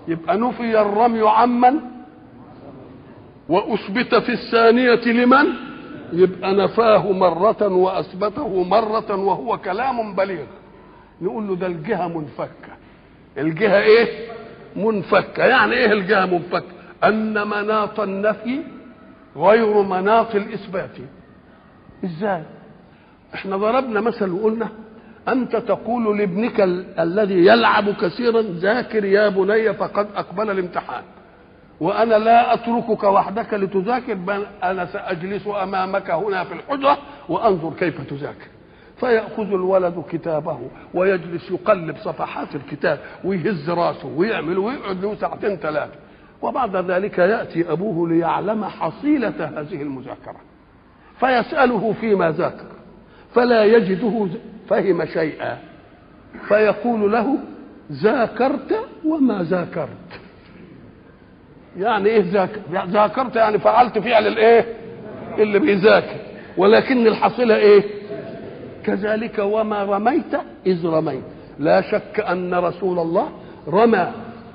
يبقى نفي الرمي عمن واثبت في الثانيه لمن يبقى نفاه مرة وأثبته مرة وهو كلام بليغ نقول له ده الجهة منفكة الجهة إيه؟ منفكة يعني إيه الجهة منفكة؟ أن مناط النفي غير مناط الإثبات إزاي؟ إحنا ضربنا مثل وقلنا أنت تقول لابنك ال- الذي يلعب كثيرا ذاكر يا بني فقد أقبل الامتحان وانا لا اتركك وحدك لتذاكر بل انا ساجلس امامك هنا في الحجره وانظر كيف تذاكر فياخذ الولد كتابه ويجلس يقلب صفحات الكتاب ويهز راسه ويعمل ويقعد له ساعتين ثلاثه وبعد ذلك ياتي ابوه ليعلم حصيله هذه المذاكره فيساله فيما ذاكر فلا يجده فهم شيئا فيقول له ذاكرت وما ذاكرت يعني ايه ذاكر ذاكرت يعني فعلت فعل الايه اللي بيذاكر ولكن الحصيله ايه كذلك وما رميت اذ رميت لا شك ان رسول الله رمى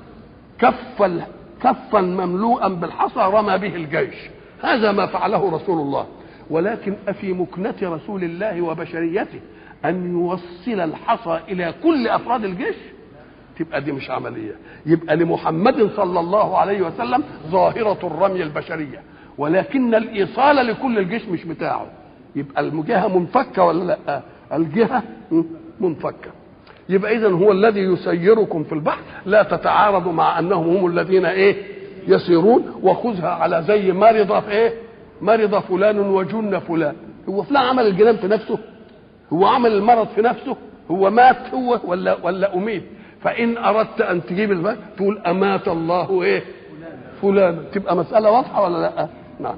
كف ال- كفا مملوءا بالحصى رمى به الجيش هذا ما فعله رسول الله ولكن أفي مكنة رسول الله وبشريته أن يوصل الحصى إلى كل أفراد الجيش تبقى دي مش عملية يبقى لمحمد صلى الله عليه وسلم ظاهرة الرمي البشرية ولكن الإيصال لكل الجيش مش بتاعه يبقى الجهة منفكة ولا لا الجهة منفكة يبقى إذا هو الذي يسيركم في البحر لا تتعارضوا مع أنهم هم الذين إيه يسيرون وخذها على زي مرض في إيه مرض فلان وجن فلان هو فلان عمل الجنان في نفسه هو عمل المرض في نفسه هو مات هو ولا ولا أميت فإن أردت أن تجيب البحر تقول أمات الله إيه فلان تبقى مسألة واضحة ولا لا نعم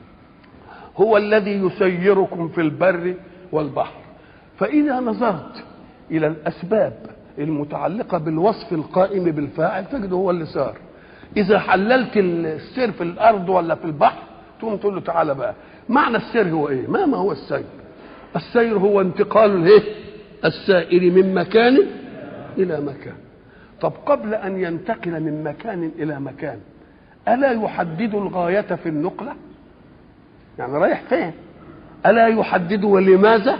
هو الذي يسيركم في البر والبحر فإذا نظرت إلى الأسباب المتعلقة بالوصف القائم بالفاعل تجد هو اللي سار إذا حللت السير في الأرض ولا في البحر تقوم تقول له تعالى بقى معنى السير هو إيه؟ ما ما هو السير؟ السير هو انتقال الايه؟ السائر من مكان إلى مكان طب قبل أن ينتقل من مكان إلى مكان ألا يحدد الغاية في النقلة؟ يعني رايح فين؟ ألا يحدد ولماذا؟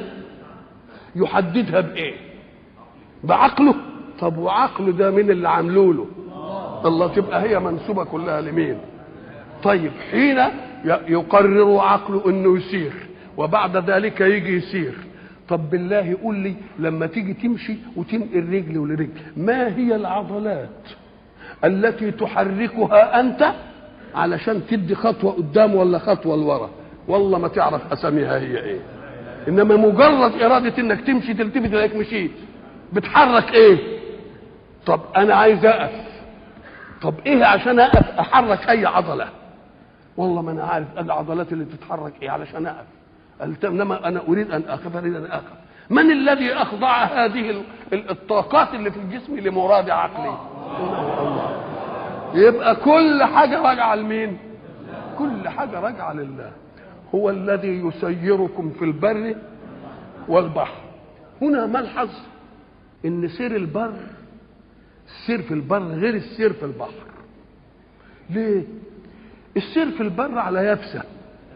يحددها بإيه؟ بعقله طب وعقله ده مين اللي عامله له؟ الله تبقى هي منسوبة كلها لمين؟ طيب حين يقرر عقله انه يسير وبعد ذلك يجي يسير طب بالله قول لي لما تيجي تمشي وتنقل رجل ولرجل ما هي العضلات التي تحركها انت علشان تدي خطوه قدام ولا خطوه لورا والله ما تعرف اساميها هي ايه انما مجرد اراده انك تمشي تلتفت تلاقيك مشيت بتحرك ايه طب انا عايز اقف طب ايه عشان اقف احرك اي عضله والله ما انا عارف العضلات اللي تتحرك ايه علشان اقف قلت انما انا اريد ان اقف اريد ان اقف من الذي اخضع هذه ال- ال- الطاقات اللي في الجسم لمراد عقلي الله يبقى كل حاجه راجعه لمين كل حاجه راجعه لله هو الذي يسيركم في البر والبحر هنا ملحظ ان سير البر السير في البر غير السير في البحر ليه السير في البر على يبسه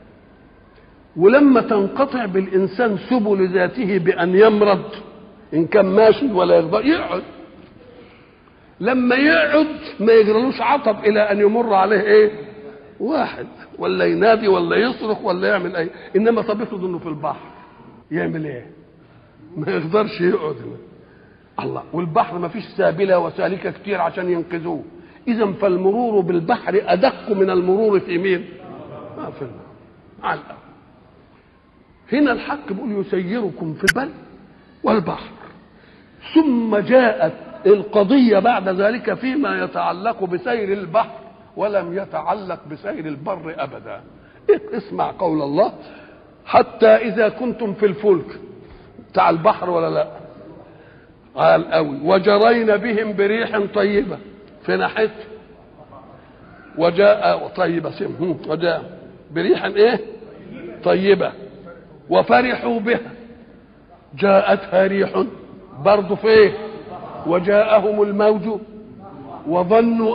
ولما تنقطع بالانسان سبل ذاته بان يمرض ان كان ماشي ولا يقدر يقعد لما يقعد ما يجرلوش عطب الى ان يمر عليه ايه واحد ولا ينادي ولا يصرخ ولا يعمل ايه انما طب افرض انه في البحر يعمل ايه ما يقدرش يقعد الله والبحر ما فيش سابله وسالكه كتير عشان ينقذوه اذا فالمرور بالبحر ادق من المرور في مين ما في الماء على الأرض. هنا الحق بيقول يسيركم في البر والبحر ثم جاءت القضية بعد ذلك فيما يتعلق بسير البحر ولم يتعلق بسير البر أبدا اسمع قول الله حتى إذا كنتم في الفلك بتاع البحر ولا لا قال قوي وجرين بهم بريح طيبة في ناحيته وجاء طيبة سم وجاء بريح ايه طيبة وفرحوا بها جاءتها ريح برضه في ايه وجاءهم الموج وظنوا